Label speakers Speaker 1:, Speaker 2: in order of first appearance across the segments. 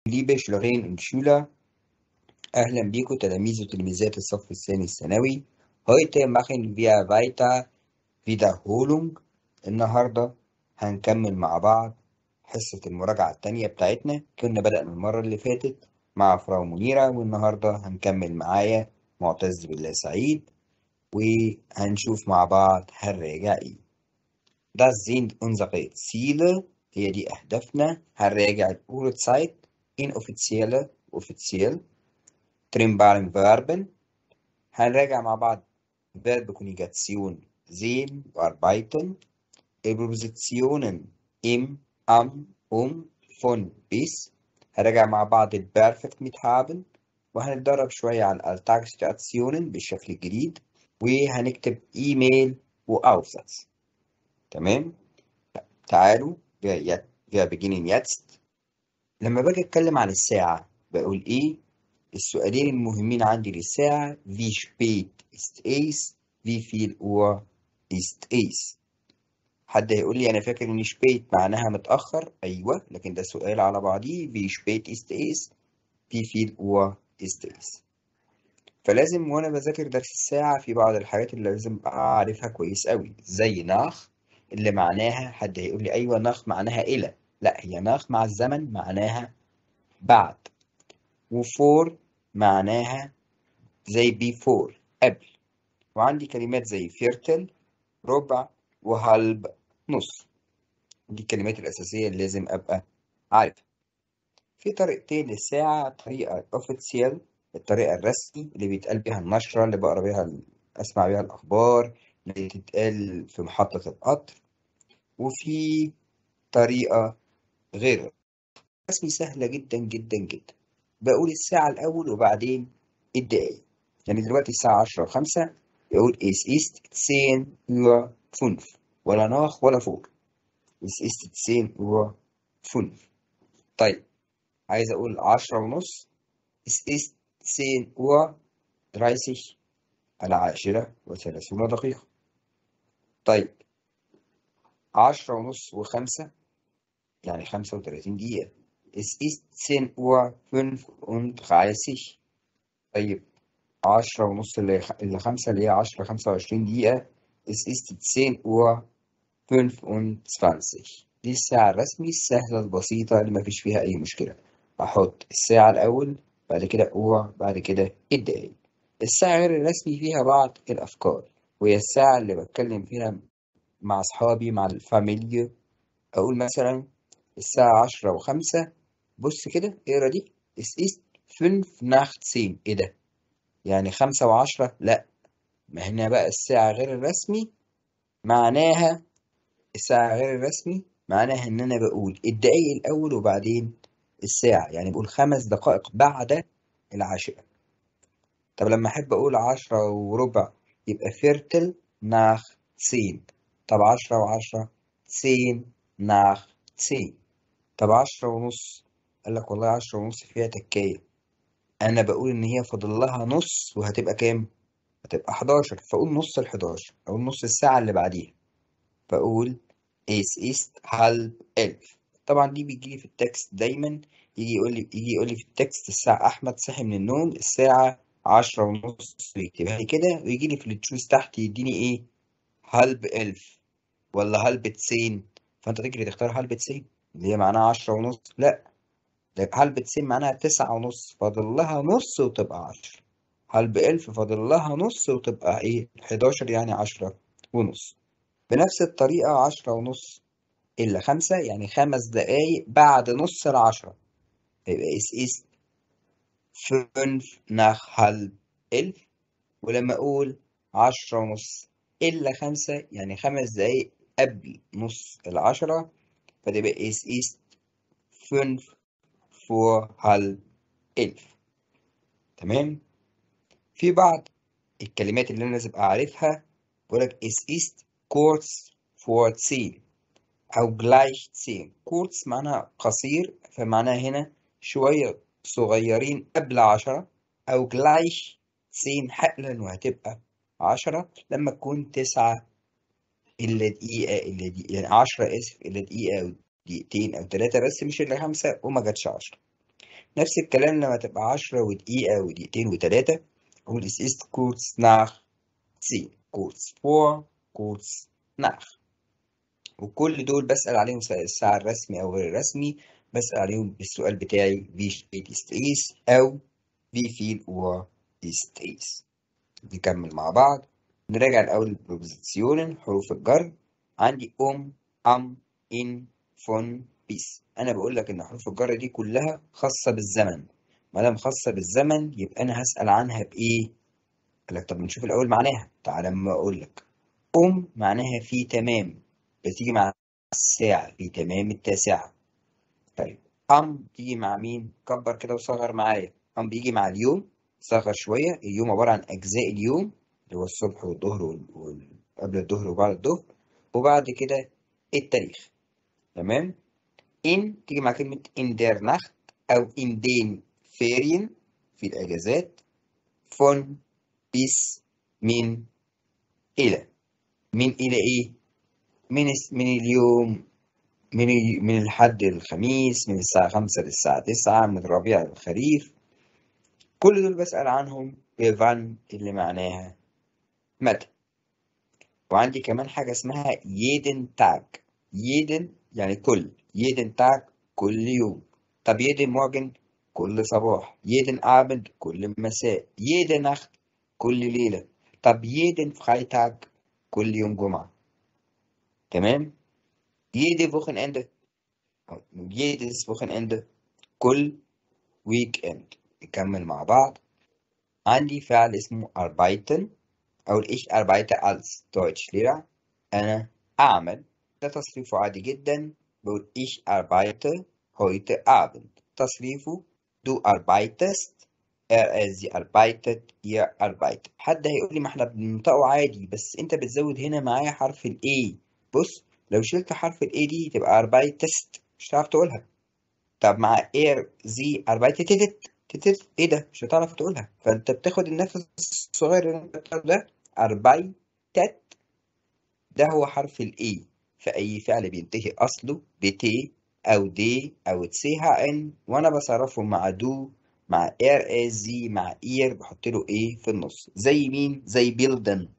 Speaker 1: liebe Schülerinnen und Schüler, أهلا بكم تلاميذ وتلميذات الصف الثاني الثانوي. Heute machen wir weiter Wiederholung. النهاردة هنكمل مع بعض حصة المراجعة التانية بتاعتنا. كنا بدأنا المرة اللي فاتت مع فراو منيرة والنهاردة هنكمل معايا معتز بالله سعيد وهنشوف مع بعض هنراجع ايه. Das sind unsere Ziele. هي دي أهدافنا. هنراجع الأولى Zeit inoffizielle offiziell trimbalen Verben هنراجع مع بعض Verb Konjugation sehen وarbeiten Präpositionen im, am, um, von, bis هنراجع مع بعض البرفكت mit haben وهنتدرب شوية على Alltagssituationen بالشكل الجديد وهنكتب إيميل وأوفساتس تمام تعالوا wir, wir beginnen jetzt لما باجي أتكلم عن الساعة بقول إيه السؤالين المهمين عندي للساعة wie spät ist es wie viel Uhr ist es حد هيقول لي أنا فاكر إن spät معناها متأخر أيوة لكن ده سؤال على بعضيه wie spät ist es wie viel Uhr ist es فلازم وأنا بذاكر درس الساعة في بعض الحاجات اللي لازم أعرفها كويس أوي زي ناخ اللي معناها حد هيقول لي أيوة ناخ معناها إلى لا هي ناخ مع الزمن معناها بعد وفور معناها زي before قبل وعندي كلمات زي فيرتل ربع وهلب نص دي الكلمات الأساسية اللي لازم أبقى عارفها في طريقتين للساعة طريقة اوفيسيال الطريقة الرسمي اللي بيتقال بيها النشرة اللي بقرا بيها أسمع بيها الأخبار اللي تتقال في محطة القطر وفي طريقة غير رسمي سهلة جدا جدا جدا بقول الساعة الأول وبعدين الدقايق يعني دلوقتي الساعة عشرة وخمسة يقول es ist 10 Uhr 5 ولا ناخ ولا فور es ist 10 Uhr 5 طيب عايز أقول عشرة ونص es ist 10 Uhr 30 العاشرة وثلاثون دقيقة طيب عشرة ونص وخمسة يعني خمسة وثلاثين دقيقة Es ist 10 Uhr 35 طيب عشرة ونص اللي خمسة اللي هي عشرة خمسة وعشرين دقيقة Es ist 10 Uhr 25 دي الساعة الرسمي السهلة البسيطة اللي مفيش فيها أي مشكلة أحط الساعة الأول بعد كده أور بعد كده الدقايق الساعة غير الرسمي فيها بعض الأفكار وهي الساعة اللي بتكلم فيها مع أصحابي مع الفاميليا أقول مثلا الساعة عشرة وخمسة بص كده اقرا دي es ist fünf nach zehn ايه ده يعني خمسة وعشرة لا ما هنا بقى الساعة غير الرسمي معناها الساعة غير الرسمي معناها ان انا بقول الدقايق الاول وبعدين الساعة يعني بقول خمس دقائق بعد العاشرة طب لما احب اقول عشرة وربع يبقى فيرتل nach zehn طب عشرة وعشرة zehn nach zehn طب عشرة ونص قال لك والله عشرة ونص فيها تكاية أنا بقول إن هي فاضل لها نص وهتبقى كام؟ هتبقى 11 فأقول نص ال 11 أقول نص الساعة اللي بعديها بقول es ist halb elf طبعا دي بيجي في التكست دايما يجي يقول لي يجي يقول لي في التكست الساعة أحمد صحي من النوم الساعة عشرة ونص يكتبها لي كده ويجي لي في التشوز تحت يديني إيه؟ هلب ألف ولا هلب تسين فأنت تجري تختار هلب تسين اللي هي معناها عشرة ونص لا ده هل بتسين معناها تسعة ونص فاضل لها نص وتبقى عشرة هل بألف فاضل لها نص وتبقى ايه حداشر يعني عشرة ونص بنفس الطريقة عشرة ونص إلا خمسة يعني خمس دقايق بعد نص العشرة يبقى اس ist fünf nach halb elf ولما أقول عشرة ونص إلا خمسة يعني خمس دقايق قبل نص العشرة فتبقى es ist fünf vor halb elf تمام في بعض الكلمات اللي انا لازم اعرفها بقولك es ist kurz vor zehn او gleich zehn kurz معناها قصير فمعناها هنا شوية صغيرين قبل عشرة او gleich zehn حقلا وهتبقى عشرة لما تكون تسعة إلا دقيقة إلا دقيقة يعني عشرة آسف إلا دقيقة أو دقيقتين أو ثلاثة بس مش إلا خمسة وما جاتش عشرة نفس الكلام لما تبقى عشرة ودقيقة ودقيقتين وتلاتة أقول es ist kurz nach zehn kurz vor kurz nach وكل دول بسأل عليهم الساعة الرسمي أو غير الرسمي بسأل عليهم بالسؤال بتاعي wie spät ist es أو wie viel Uhr ist es نكمل مع بعض نراجع الأول البروبوزيشنين حروف الجر عندي أم أم إن فون بيس أنا بقول لك إن حروف الجر دي كلها خاصة بالزمن ما دام خاصة بالزمن يبقى أنا هسأل عنها بإيه؟ قال لك طب نشوف الأول معناها تعالى أما أقول لك أم معناها في تمام بتيجي مع الساعة في تمام التاسعة طيب أم تيجي مع مين؟ كبر كده وصغر معايا أم بيجي مع اليوم صغر شوية اليوم عبارة عن أجزاء اليوم اللي هو الصبح والظهر وال... قبل الظهر وبعد الظهر وبعد كده التاريخ تمام إن تيجي مع كلمة إن دير نخت أو إن دين فيرين في الأجازات فون بيس من إلى من إلى إيه؟ من من اليوم من من الحد الخميس من الساعة خمسة للساعة تسعة من الربيع للخريف كل دول بسأل عنهم بفان اللي معناها متى وعندي كمان حاجة اسمها يدن تاج يدن يعني كل يدن تاج كل يوم طب يدن مورجن كل صباح يدن أبد كل مساء يدن نخت كل ليلة طب يدن فرايتاج كل يوم جمعة تمام jede Wochenende jedes Wochenende كل ويك اند نكمل مع بعض عندي فعل اسمه arbeiten أو ich arbeite als Deutschlehrer أنا أعمل ده تصريفه عادي جدا بقول ich arbeite heute Abend تصريفه du arbeitest er sie arbeitet ihr arbeitet حد هيقول لي ما احنا بننطقه عادي بس انت بتزود هنا معايا حرف ال A بص لو شلت حرف ال A دي تبقى arbeitest مش هتعرف تقولها طب مع er sie arbeitet تتت ايه ده مش هتعرف تقولها فانت بتاخد النفس الصغير اللي انت بتاخده ده arbeitet ده هو حرف ال A فأي فعل بينتهي أصله بت أو دي أو تسيها وأنا بصرفه مع دو مع ار اس زي مع اير بحط له ايه في النص زي مين زي بيلدن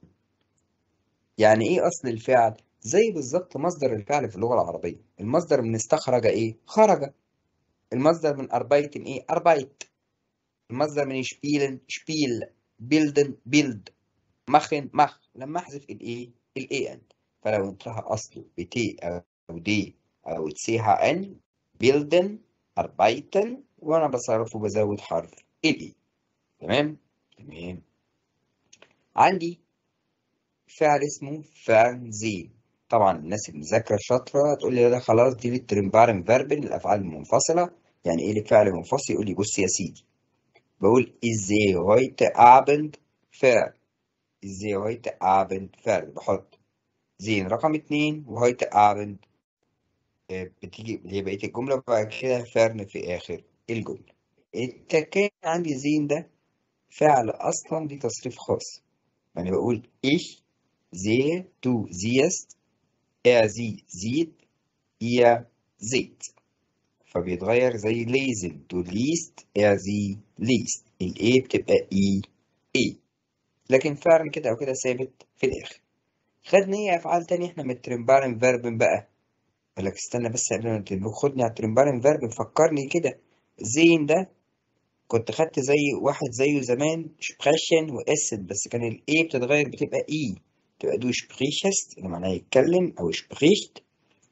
Speaker 1: يعني ايه اصل الفعل زي بالظبط مصدر الفعل في اللغه العربيه المصدر من استخرج ايه خرج المصدر من اربايتن ايه اربايت المصدر من شبيلن شبيل بيلدن بيلد مخن مخ لما احذف الايه الاي ان فلو انتهى اصله بتي او دي او تسيها ان بيلدن اربايتن وانا بصرفه بزود حرف الاي تمام تمام عندي فعل اسمه فرنزين طبعا الناس اللي مذاكره شاطره تقول لي ده خلاص دي الترمبارن فيربن الافعال المنفصله يعني ايه الفعل منفصل يقول لي بص يا سيدي بقول ازاي heute Abend فعل ازاي heute Abend فعل بحط زين رقم اتنين وهويت Abend بتيجي اللي هي بقية الجملة وبعد كده فرن في آخر الجملة التكان عندي زين ده فعل أصلا دي تصريف خاص يعني بقول ich sehe du siehst er sie sieht ihr seht فبيتغير زي lesen du liest er sie liest الايه بتبقى اي اي لكن فعلا كده او كده ثابت في الاخر خدنا ايه افعال تاني احنا من الترمبارن فيربن بقى قال لك استنى بس قبل ما تنبه خدني على الترمبارن فيربن فكرني كده زين ده كنت خدت زي واحد زيه زمان سبريشن واسد بس كان الاي بتتغير بتبقى اي تبقى دو سبريشست اللي معناها يتكلم او سبريشت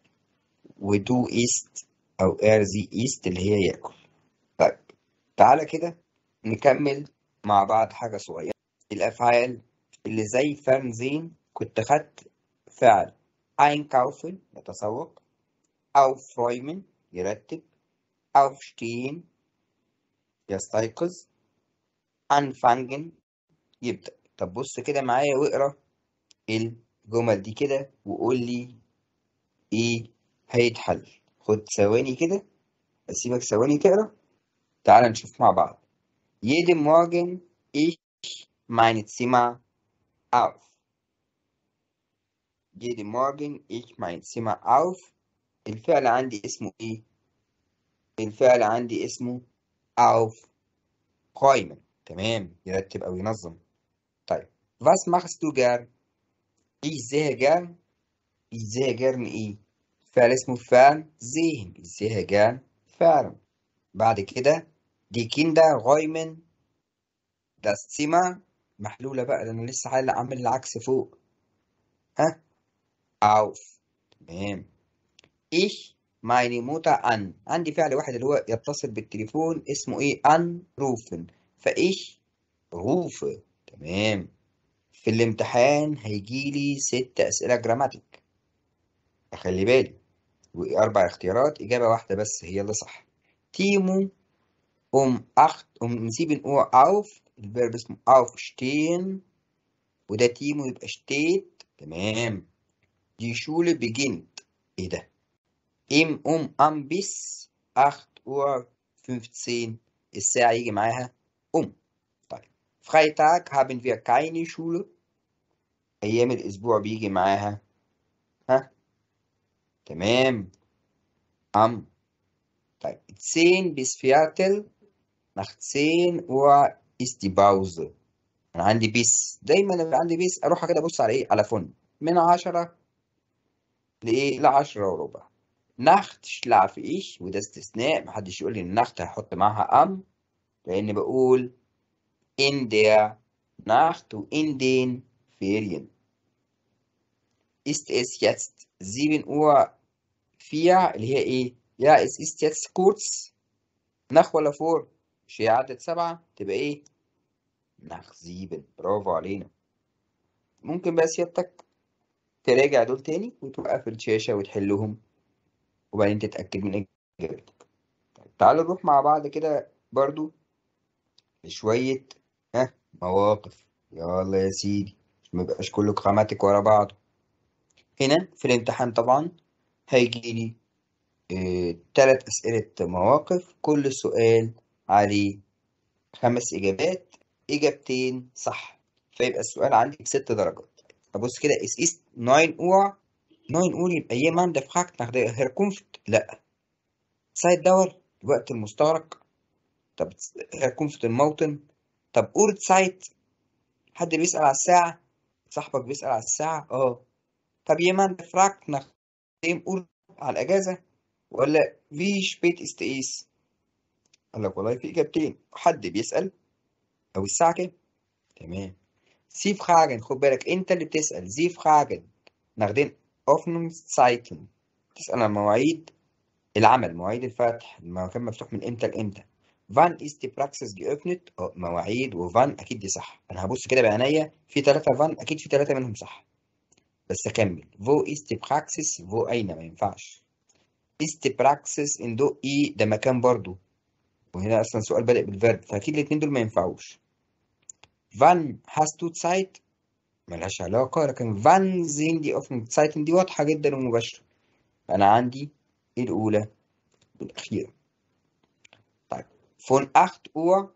Speaker 1: ودو ايست او ار زي ايست اللي هي ياكل طيب تعالى كده نكمل مع بعض حاجة صغيرة الافعال اللي زي فرنزين كنت خدت فعل einkaufen يتسوق aufräumen يرتب aufstehen يستيقظ anfangen يبدأ طب بص كده معايا واقرا الجمل دي كده وقول لي ايه هيتحل خد ثواني كده اسيبك ثواني تقرا تعال نشوف مع بعض jeden Morgen ich meine Zimmer auf jeden Morgen ich mein Zimmer auf الفعل عندي اسمه ايه الفعل عندي اسمه aufräumen تمام يرتب أو ينظم طيب was machst du gern ich sehe gern ich sehe gern إيه فعل اسمه فعل sehen ich sehe gern فعل بعد كده die Kinder räumen das Zimmer محلولة بقى ده أنا لسه عامل العكس فوق ها auf تمام ich meine Mutter an عندي فعل واحد اللي هو يتصل بالتليفون اسمه ايه anrufen فإيش rufe تمام في الامتحان هيجيلي ست أسئلة جراماتيك أخلي بالي وأربع اختيارات إجابة واحدة بس هي اللي صح تيمو um acht um 7 Uhr auf الفيرب اسمه aufstehen وده تيمو يبقى steht تمام die Schule beginnt ايه ده im um am bis 8 Uhr 15 الساعة يجي معاها um طيب Freitag haben wir keine Schule أيام الأسبوع بيجي معاها ها تمام am طيب 10 bis Viertel nach 10 Uhr ist die Pause أنا عندي بيس دايما لما عندي بيس أروح كده أبص على إيه على فن من 10 لإيه لعشرة وربع نخت شلعف إيش وده استثناء محدش يقول لي النخت هحط معاها أم لأن بقول in der Nacht و in den Ferien ist es jetzt 7 Uhr 4 اللي هي إيه ja es ist jetzt kurz nach ولا vor مش هي عدد سبعة تبقى إيه nach 7 برافو علينا ممكن بقى سيادتك تراجع دول تاني وتوقف الشاشة وتحلهم وبعدين تتأكد من إجابتك طيب تعالوا نروح مع بعض كده برضو لشوية ها مواقف يلا يا سيدي ما يبقاش كله جراماتيك ورا بعض هنا في الامتحان طبعا هيجيلي اه تلات أسئلة مواقف كل سؤال عليه خمس إجابات إجابتين صح فيبقى السؤال عندي بست درجات أبص كده es ist 9 Uhr 9 Uhr يبقى jemand fragt nach der Herkunft لا Zeitdauer الوقت المستغرق طب Herkunft الموطن طب Uhrzeit حد بيسأل على الساعة صاحبك بيسأل على الساعة اه طب jemand fragt nach dem Uhr على الأجازة ولا wie spät ist es قال لك والله في إجابتين حد بيسأل أو الساعة كام تمام Sie fragen خد بالك أنت اللي بتسأل Sie fragen nach den Öffnungszeiten تسأل عن مواعيد العمل مواعيد الفتح المكان مفتوح من إمتى لإمتى Wann ist die Praxis geöffnet؟ اه مواعيد وفان أكيد دي صح أنا هبص كده بعينيا في ثلاثة فان أكيد في ثلاثة منهم صح بس أكمل Wo ist die Praxis؟ wo أين ما ينفعش ist die Praxis in do إي ده مكان برضو وهنا أصلا سؤال بادئ بالفيرب فأكيد الاتنين دول ما ينفعوش Wann hast du Zeit؟ ملهاش علاقة لكن wann sehen die Öffnungszeiten دي واضحة جدا ومباشرة أنا عندي الأولى والأخيرة طيب von 8 Uhr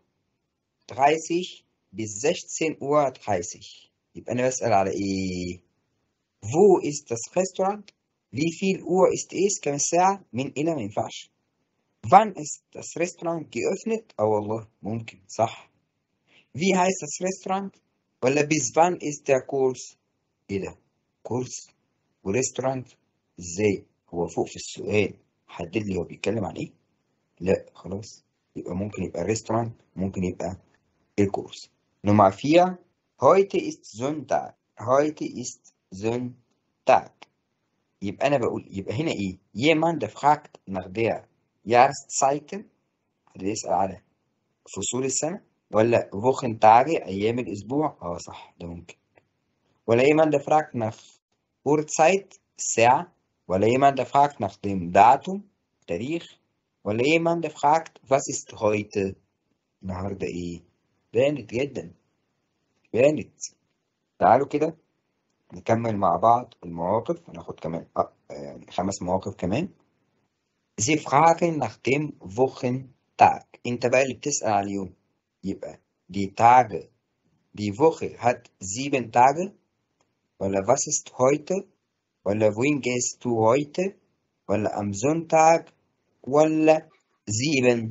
Speaker 1: 30 bis 16 Uhr 30 يبقى أنا بسأل على إيه؟ Wo ist das Restaurant؟ wie viel Uhr ist es؟ كم الساعة؟ من إلى ما ينفعش Wann ist das Restaurant geöffnet؟ اه والله ممكن صح Wie heißt das Restaurant؟ ولا bis wann ist der Kurs؟ ايه ده؟ كورس وريستورانت ازاي؟ هو فوق في السؤال حدد لي هو بيتكلم عن ايه؟ لا خلاص يبقى ممكن يبقى ريستورانت ممكن يبقى الكورس Nummer 4 heute ist Sonntag heute ist Sonntag يبقى انا بقول يبقى هنا ايه؟ jemand fragt nach der Jahreszeiten حد يسأل على فصول السنة ولا Wochentage أيام الأسبوع اه صح ده ممكن ولا jemand fragt nach Uhrzeit الساعة ولا jemand fragt nach dem Datum تاريخ ولا jemand fragt was ist heute النهاردة ايه بانت جدا بانت تعالوا كده نكمل مع بعض المواقف هناخد كمان آه يعني خمس مواقف كمان Sie fragen nach dem Wochentag انت بقى اللي بتسأل على اليوم يبقى die Tage die Woche hat sieben Tage ولا was ist heute ولا wohin gehst du heute ولا am Sonntag ولا sieben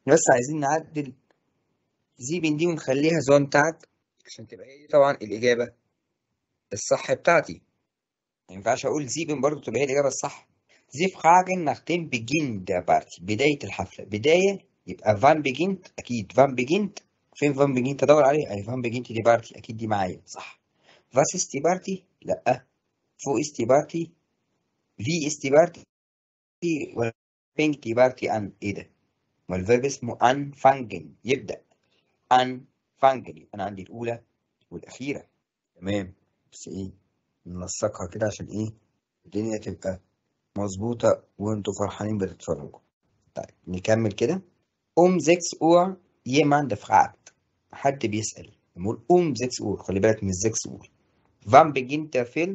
Speaker 1: بس عايزين نعدل زيبن دي ونخليها زونتاج عشان تبقى هي دي طبعا الإجابة الصح بتاعتي ما ينفعش أقول زيبن برضو تبقى هي الإجابة الصح زي فراجن nach dem Beginn der Party بداية الحفلة بداية يبقى فان بيجينت أكيد فان بيجينت فين فان بيجينت أدور عليه أي فان بيجينت دي بارتي أكيد دي معايا صح فاس ist die Party لأ فو ist die Party في ist die Party ولا fängt die Party an إيه ده والفيرب اسمه anfangen يبدأ anfangen يبقى أنا عندي الأولى والأخيرة تمام بس إيه ننسقها كده عشان إيه الدنيا تبقى مظبوطة وانتوا فرحانين بتتفرجوا طيب نكمل كده um 6 Uhr jemand fragt حد بيسأل نقول um 6 Uhr خلي بالك من 6 Uhr wann beginnt der Film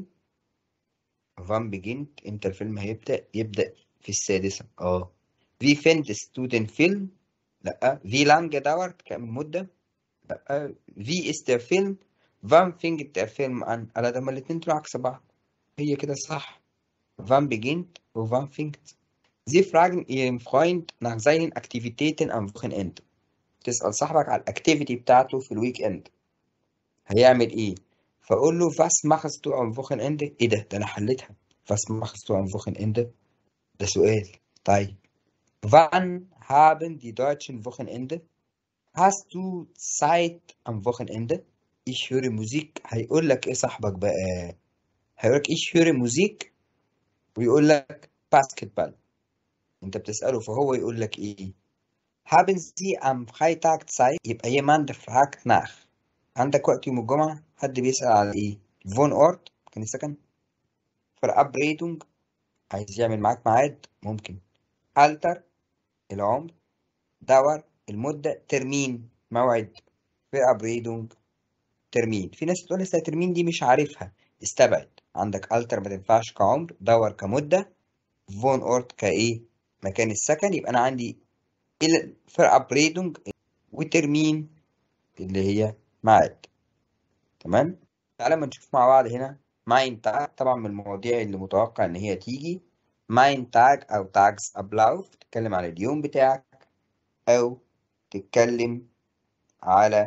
Speaker 1: wann beginnt امتى الفيلم هيبدأ يبدأ في السادسة اه wie findest du den Film لا wie lange dauert كم مدة لا wie ist der Film wann fängt der Film an على ده ما الاتنين دول عكس بعض هي كده صح wann beginnt und wann fängt Sie fragen Ihren Freund nach seinen Aktivitäten am Wochenende. تسأل صاحبك على الأكتيفيتي بتاعته في الويك إند. هيعمل إيه؟ فأقول له was machst du am Wochenende؟ إيه ده؟ ده أنا حليتها. was machst du am Wochenende؟ ده سؤال. طيب. Wann haben die Deutschen Wochenende? Hast du Zeit am Wochenende? Ich höre Musik. هيقول لك إيه صاحبك بقى؟ هيقول لك ich höre Musik ويقول لك باسكتبول. انت بتسأله فهو يقول لك ايه haben Sie am Freitag Zeit يبقى jemand fragt nach عندك وقت يوم الجمعة حد بيسأل على ايه Wohnort كان سكن Verabredung عايز يعمل معاك ميعاد ممكن Alter العمر دور المدة ترمين موعد Verabredung ترمين في ناس تقول لسه ترمين دي مش عارفها استبعد عندك Alter ما تنفعش كعمر دور كمدة Wohnort كايه مكان السكن يبقى انا عندي الفرابريدونج وترمين اللي هي ميعاد تمام تعالى ما نشوف مع بعض هنا ماين تاج طبعا من المواضيع اللي متوقع ان هي تيجي ماين تاج او تاجز ابلاوف تتكلم على اليوم بتاعك او تتكلم على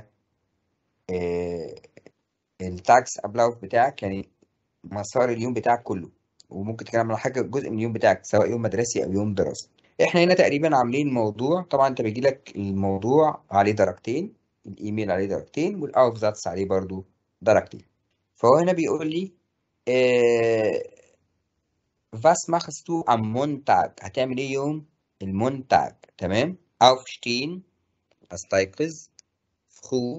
Speaker 1: آه التاجز ابلاوف بتاعك يعني مسار اليوم بتاعك كله وممكن تتكلم على حاجه جزء من اليوم بتاعك سواء يوم مدرسي او يوم دراسي احنا هنا تقريبا عاملين موضوع طبعا انت بيجيلك الموضوع عليه درجتين الايميل عليه درجتين والاوفزاتس عليه برضو درجتين فهو هنا بيقول لي آه was machst du am Montag هتعمل ايه يوم المونتاج تمام aufstehen استيقظ früh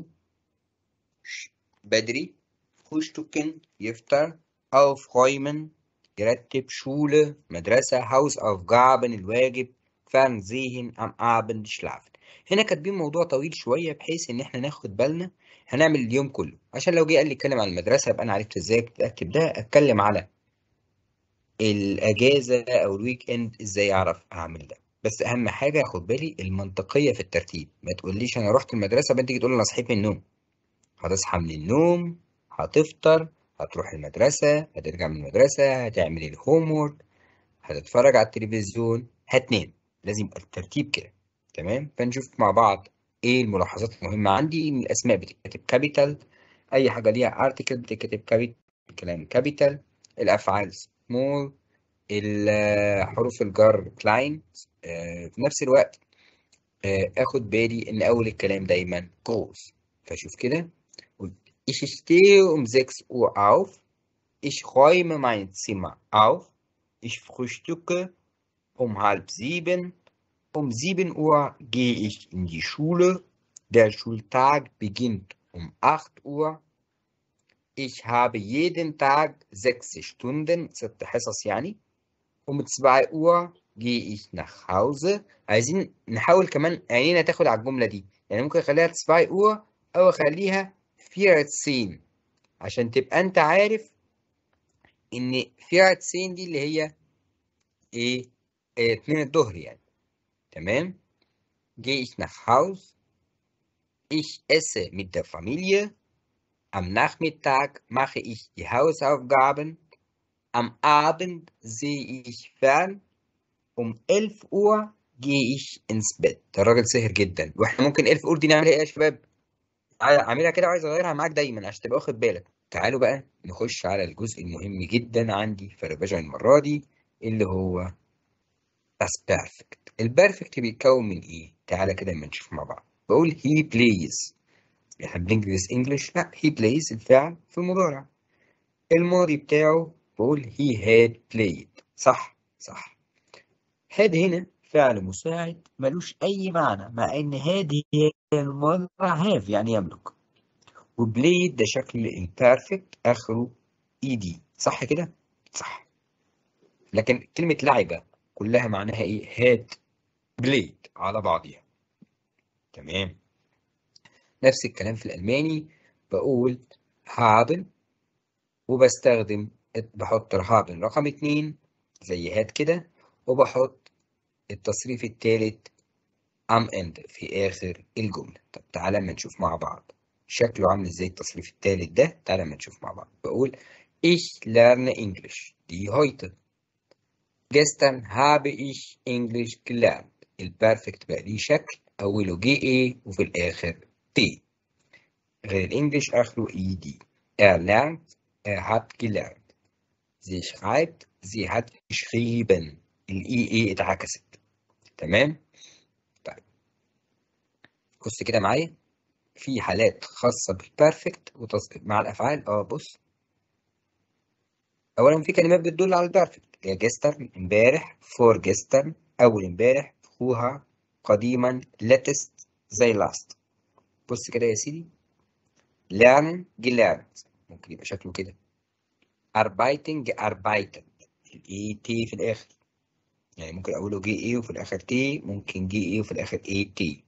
Speaker 1: بدري frühstücken يفطر aufräumen يرتب شولة مدرسة Hausaufgaben الواجب Fernsehen am Abend schlafen هنا كاتبين موضوع طويل شوية بحيث إن إحنا ناخد بالنا هنعمل اليوم كله عشان لو جه قال لي اتكلم عن المدرسة يبقى أنا عرفت إزاي أكتب ده أتكلم على الأجازة أو الويك إند إزاي أعرف أعمل ده بس أهم حاجة أخد بالي المنطقية في الترتيب ما تقوليش أنا رحت المدرسة بنت تيجي تقول أنا صحيت من النوم هتصحى من النوم هتفطر هتروح المدرسة هترجع من المدرسة هتعمل الهوم وورك هتتفرج على التلفزيون هتنام لازم يبقى الترتيب كده تمام فنشوف مع بعض ايه الملاحظات المهمة عندي ان الاسماء بتتكتب كابيتال اي حاجة ليها ارتكل بتتكتب كابيتال الكلام كابيتال الافعال سمول حروف الجر كلاين آه في نفس الوقت آه اخد بالي ان اول الكلام دايما groß فشوف كده Ich stehe um 6 Uhr auf. Ich räume mein Zimmer auf. Ich frühstücke um halb sieben. Um 7 Uhr gehe ich in die Schule. Der Schultag beginnt um 8 Uhr. Ich habe jeden Tag 6 Stunden, ست حصص يعني. Um 2 Uhr gehe ich nach Hause. عايزين نحاول كمان عينينا تاخد على الجملة دي. يعني ممكن اخليها 2 Uhr أو اخليها 14 عشان تبقى انت عارف ان 14 دي اللي هي ايه اه 2 الظهر يعني تمام gehe ich nach Haus ich esse mit der Familie am Nachmittag mache ich die Hausaufgaben am Abend sehe ich fern um 11 Uhr gehe ich ins Bett ده الراجل سهر جدا واحنا ممكن الف اور دي نعمل ايه يا شباب عاملها كده وعايز اغيرها معاك دايما عشان تبقى واخد بالك تعالوا بقى نخش على الجزء المهم جدا عندي في الريفيجن المره دي اللي هو بس بيرفكت البيرفكت بيتكون من ايه تعالى كده اما نشوف مع بعض بقول he plays احنا بندرس انجلش لا he plays الفعل في المضارع الماضي بتاعه بقول he had played صح صح had هنا فعل مساعد ملوش أي معنى مع إن had هي المضارع have يعني يملك وبلايد ده شكل imperfect آخره ed صح كده؟ صح لكن كلمة لعبة كلها معناها إيه؟ had played على بعضها تمام نفس الكلام في الألماني بقول haben وبستخدم بحط haben رقم اتنين زي هات كده وبحط التصريف التالت am end في آخر الجملة طب تعالى اما نشوف مع بعض شكله عامل ازاي التصريف التالت ده تعالى اما نشوف مع بعض بقول ich lerne Englisch die heute gestern habe ich English gelernt البرفكت بقى ليه شكل أوله جي اي وفي الآخر تي غير الإنجليش آخره اي دي er lernt er hat gelernt sie schreibt sie hat geschrieben الاي اي اتعكست تمام طيب بص كده معايا في حالات خاصة بالبرفكت وتص... مع الأفعال اه بص أولا في كلمات بتدل على البرفكت يا جستر امبارح فور جستر أول امبارح أخوها قديما لاتست زي لاست بص كده يا سيدي lernen gelernt ممكن يبقى شكله كده arbeiten gearbeitet الاي تي في الآخر يعني ممكن أقوله جي اي وفي الآخر تي ممكن جي اي وفي الآخر اي تي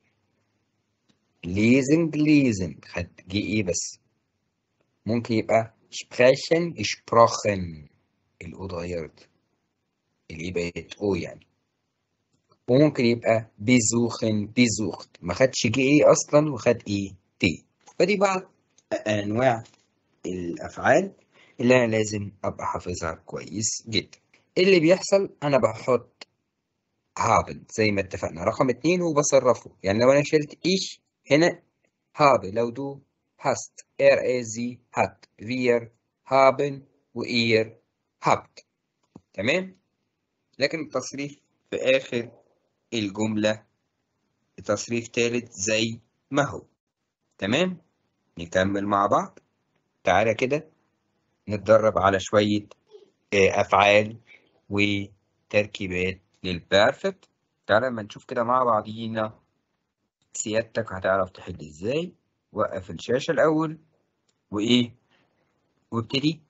Speaker 1: lesen gelesen خد جي اي بس ممكن يبقى sprechen gesprochen الأو اتغيرت الإي بقت أو يعني وممكن يبقى besuchen besucht ما خدش جي اي أصلا وخد اي تي فدي بعض أنواع الأفعال اللي أنا لازم أبقى حافظها كويس جدا اللي بيحصل أنا بحط haben زي ما اتفقنا رقم اتنين وبصرفه يعني لو أنا شلت إيش هنا habe لو du hast er er sie hat wir haben وإير habt تمام لكن التصريف في آخر الجملة تصريف تالت زي ما هو تمام نكمل مع بعض تعالى كده نتدرب على شوية أفعال وتركيبات للبيرفكت تعالى لما نشوف كده مع بعضينا سيادتك هتعرف تحل ازاي وقف الشاشة الأول وإيه وابتدي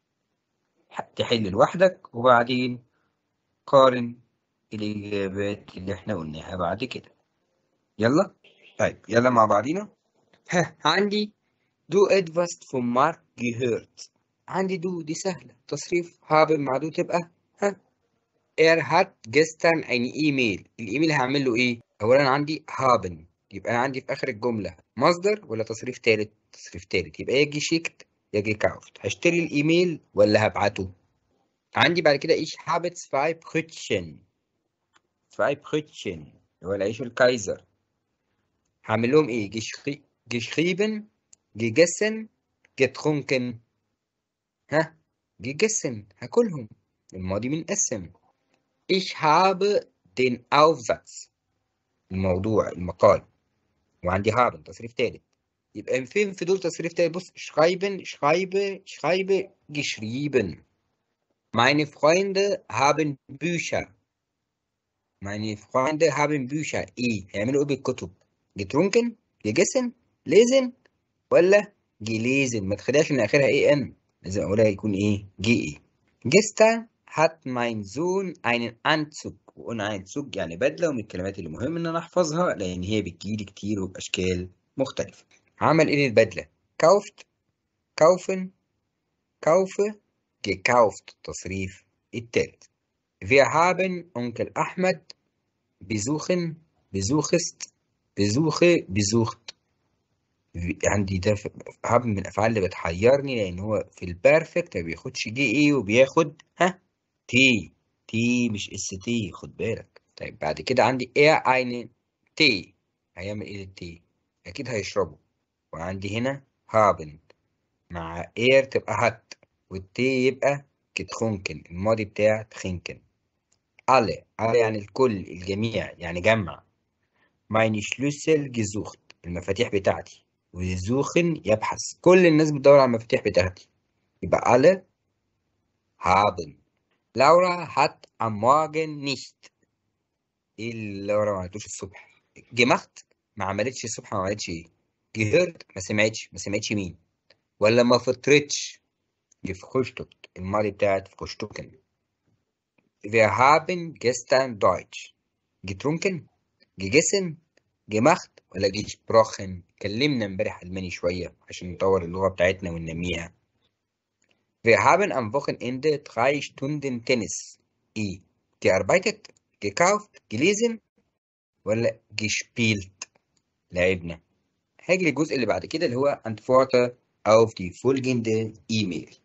Speaker 1: تحل لوحدك وبعدين قارن الإجابات اللي احنا قلناها بعد كده يلا طيب يلا مع بعضينا ها عندي du etwas von Mark gehört عندي دو دي سهلة تصريف haben مع دو تبقى ها er hat gestern eine E-Mail الإيميل هعمل له إيه؟ أولا عندي haben يبقى أنا عندي في آخر الجملة مصدر ولا تصريف تالت؟ تصريف تالت يبقى يجي شيكت يجي كاوفت هشتري الإيميل ولا هبعته؟ عندي بعد كده إيش habe zwei Brötchen zwei Brötchen هو العيش الكايزر هعمل لهم إيه؟ geschri geschrieben gegessen getrunken ها gegessen هاكلهم الماضي من اسم ich habe den Aufsatz الموضوع المقال وعندي haben تصريف تالت يبقى فين في دول تصريف تالت بص schreiben schreibe schreibe geschrieben meine Freunde haben Bücher meine Freunde haben Bücher ايه هيعملوا ايه بالكتب getrunken gegessen lesen ولا gelesen ما تخليهاش من اخرها ايه ان لازم اقولها يكون ايه جي ايه gestern hat mein Sohn einen Anzug وقلنا Anzug يعني بدلة ومن الكلمات اللي مهم ان انا احفظها لان هي بتجيلي كتير وباشكال مختلفة عمل ايه للبدلة kauft kaufen kaufe gekauft تصريف التالت wir haben Onkel Ahmed besuchen besuchst besuche besucht عندي ده هاب من الافعال اللي بتحيرني لان هو في البيرفكت ما بياخدش جي اي وبياخد ها تي تي مش اس تي خد بالك طيب بعد كده عندي er eine Tee هيعمل ايه للتي اكيد هيشربه وعندي هنا haben مع er تبقى hat والتي يبقى getrunken الماضي بتاع trinken alle alle يعني الكل الجميع يعني جمع meine Schlüssel gesucht المفاتيح بتاعتي وsuchen يبحث كل الناس بتدور على المفاتيح بتاعتي يبقى alle haben Laura hat am Morgen nicht ايه اللي لورا ما عملتوش الصبح gemacht ما عملتش الصبح ما عملتش ايه gehört ما سمعتش ما سمعتش مين ولا ما فطرتش gefrühstückt الماضي بتاعت frühstücken wir haben gestern Deutsch getrunken gegessen gemacht ولا gesprochen اتكلمنا امبارح الماني شوية عشان نطور اللغة بتاعتنا وننميها Wir haben am Wochenende drei Stunden Tennis I. gearbeitet, gekauft, gelesen ولا gespielt لعبنا هاجي للجزء اللي بعد كده اللي هو Antworte auf die folgende E-Mail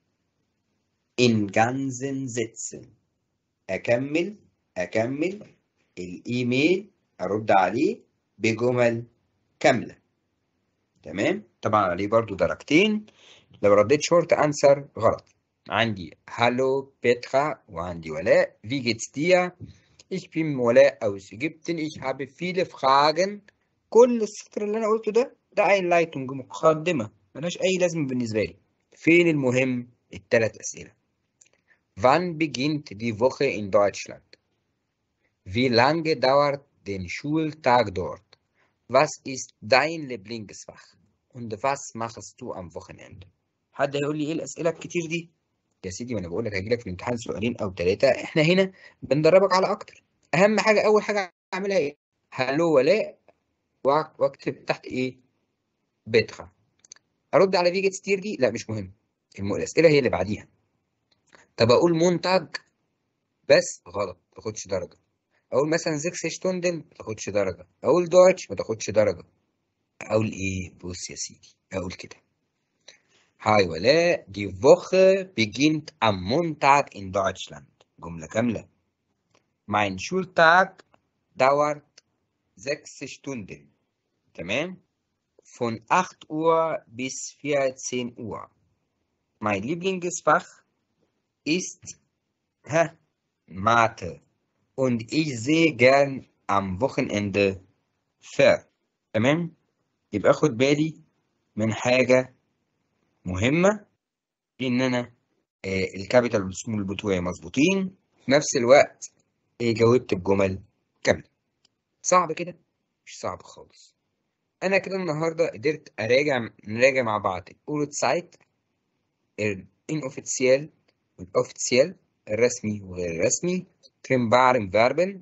Speaker 1: in ganzen Sätzen أكمل أكمل الإيميل أرد عليه بجمل كاملة تمام طبعا عليه برضو درجتين لو رديت شورت أنسر غلط عندي هالو بيترا وعندي ولاء wie geht's dir ich bin ولاء aus Ägypten ich habe viele Fragen كل السطر اللي أنا قلته ده ده Einleitung مقدمة ملهاش أي لازمة بالنسبة لي فين المهم التلات أسئلة Wann beginnt die Woche in Deutschland? Wie lange dauert der Schultag dort? Was ist dein Lieblingsfach? Und was machst du am Wochenende? حد هيقول لي ايه الاسئله الكتير دي؟ يا سيدي وانا بقول لك هيجي لك في الامتحان سؤالين او ثلاثه احنا هنا بندربك على اكتر اهم حاجه اول حاجه اعملها ايه؟ هلو ولاء واكتب تحت ايه؟ بيتخا ارد على فيجي كتير دي؟ لا مش مهم الم- الاسئله هي اللي بعديها طب اقول منتج بس غلط ما تاخدش درجه اقول مثلا زيكس شتوندن ما تاخدش درجه اقول دويتش ما تاخدش درجه اقول ايه بص يا سيدي اقول كده هاي ولاء die Woche beginnt am Montag in Deutschland جملة كاملة mein Schultag dauert sechs Stunden تمام von 8 Uhr bis 14 Uhr mein Lieblingsfach ist ha, Mathe und ich sehe gern am Wochenende Fair تمام يبقى خد بالي من حاجة مهمة إن أنا آه، الكابيتال والسمول بتوعي مظبوطين في نفس الوقت آه، جاوبت بجمل كاملة صعب كده؟ مش صعب خالص أنا كده النهاردة قدرت أراجع نراجع مع بعض الأورد سايت الإنوفيتسيال والأوفيتسيال الرسمي وغير الرسمي تريمبارم فيربن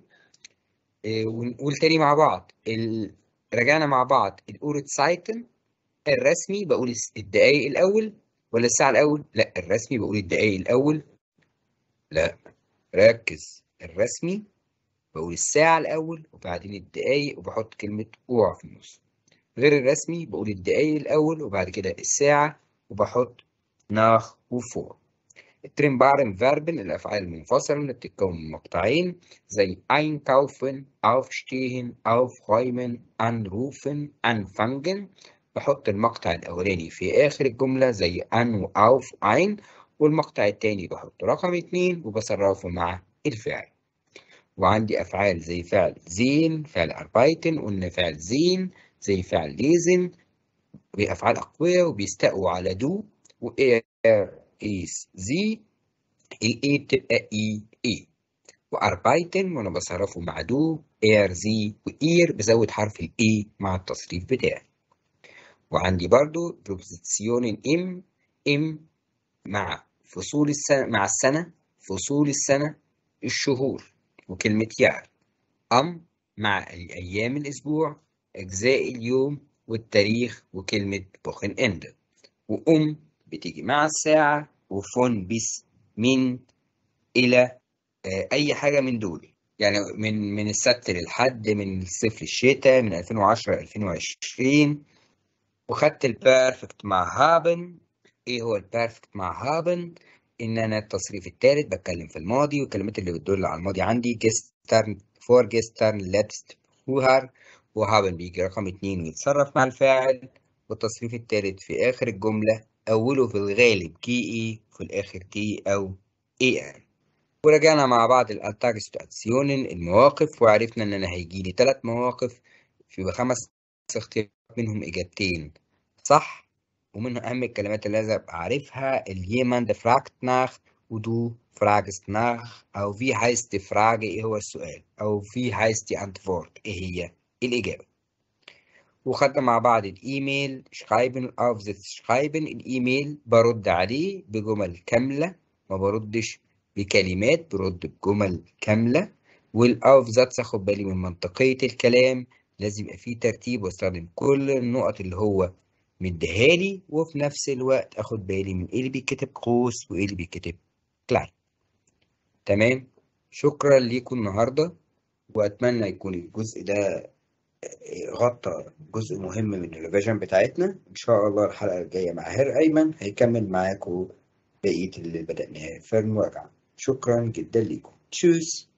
Speaker 1: ونقول تاني مع بعض ال... رجعنا مع بعض الأورد سايتن الرسمي بقول الس- الدقايق الأول ولا الساعة الأول؟ لا الرسمي بقول الدقايق الأول لا ركز الرسمي بقول الساعة الأول وبعدين الدقايق وبحط كلمة أوع في النص غير الرسمي بقول الدقايق الأول وبعد كده الساعة وبحط ناخ وفور التريمبارن فيربن الأفعال المنفصلة اللي بتتكون من مقطعين زي einkaufen aufstehen aufräumen anrufen anfangen بحط المقطع الأولاني في آخر الجملة زي an وauf ein والمقطع التاني بحط رقم اتنين وبصرفه مع الفعل وعندي أفعال زي فعل زين فعل arbeiten قلنا فعل زين زي فعل lesen بأفعال أقوياء وبيستقوا على دو و er is زي الإي بتبقى إي إي وأربايتن وأنا بصرفه مع دو إير زي وإير بزود حرف الإي مع التصريف بتاعي وعندي برضو بروبوزيسيون إم إم مع فصول السنة مع السنة فصول السنة الشهور وكلمة يعر أم مع أيام الأسبوع أجزاء اليوم والتاريخ وكلمة بوخن إند وأم بتيجي مع الساعة وفون بس من إلى آه، أي حاجة من دول يعني من من السبت للحد من الصيف للشتاء من 2010 ل 2020 وخدت البيرفكت مع هابن ايه هو البيرفكت مع هابن ان انا التصريف الثالث بتكلم في الماضي والكلمات اللي بتدل على الماضي عندي gestern vorgestern letzte früher وهابن بيجي رقم اتنين ويتصرف مع الفاعل والتصريف التالت في آخر الجملة أوله في الغالب كي إي في الآخر تي أو إي آن ورجعنا مع بعض الألتاجستاتسيونن المواقف وعرفنا إن أنا هيجيلي تلات مواقف في خمس اختيارات منهم إجابتين صح ومن أهم الكلمات اللي لازم أبقى عارفها الجيماند فراكت ناخ ودو fragst nach أو wie heißt die Frage إيه هو السؤال أو wie heißt die Antwort إيه هي الإجابة وخدنا مع بعض الإيميل schreiben aufsatz schreiben الإيميل برد عليه بجمل كاملة ما بردش بكلمات برد بجمل كاملة والأوفزاتس أخد بالي من منطقية الكلام لازم يبقى فيه ترتيب واستخدم كل النقط اللي هو مديهالي وفي نفس الوقت أخد بالي من إيه اللي بيتكتب قوس وإيه اللي بيتكتب كلاين تمام شكرا ليكم النهاردة وأتمنى يكون الجزء ده غطى جزء مهم من الريفيجن بتاعتنا إن شاء الله الحلقة الجاية مع هير أيمن هيكمل معاكم بقية اللي بدأناه في المراجعة شكرا جدا ليكم تشوس